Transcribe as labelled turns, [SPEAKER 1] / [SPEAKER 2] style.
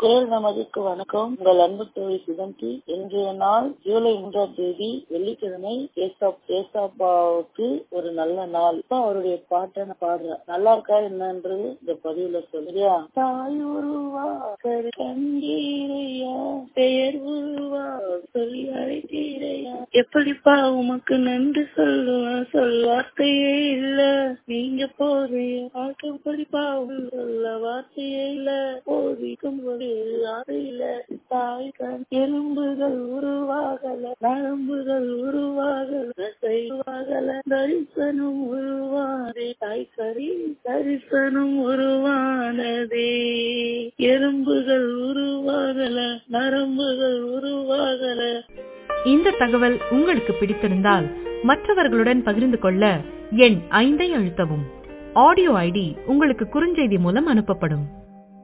[SPEAKER 1] குரல் நமதுக்கு வணக்கம் உங்கள் அன்பு தோழி சுகந்தி இன்றைய நாள் ஜூலை மூன்றாம் தேதி வெள்ளிக்கிழமை ஏசாப் ஏசாப்பாவுக்கு ஒரு நல்ல நாள் இப்ப அவருடைய பாட்டை நான் பாடுறேன் நல்லா இருக்கா என்னன்றது இந்த பதிவுல சொல்றியா தாய் உருவா கரு கண்டீரையா பெயர் உருவா சொல்லி அழைத்தீரையா எப்படிப்பா உமக்கு நன்றி சொல்லுவேன் சொல் வார்த்தையே இல்ல நீங்க போறிய வாழ்க்கைப்படிப்பா சொல்ல வார்த்தையே இல்ல போதிக்கும் ஒரு அறையில தாய் கண் எலும்புகள் உருவாகல நரம்புகள் உருவாகல செய்வாகல தரிசனம் உருவாதே தாய் கறி தரிசனம் உருவானதே எறும்புகள் உருவாகல நரம்புகள் உருவாகல
[SPEAKER 2] இந்த தகவல் உங்களுக்கு பிடித்திருந்தால் மற்றவர்களுடன் பகிர்ந்து கொள்ள எண் ஐந்தை அழுத்தவும் ஆடியோ ஐடி உங்களுக்கு குறுஞ்செய்தி மூலம் அனுப்பப்படும்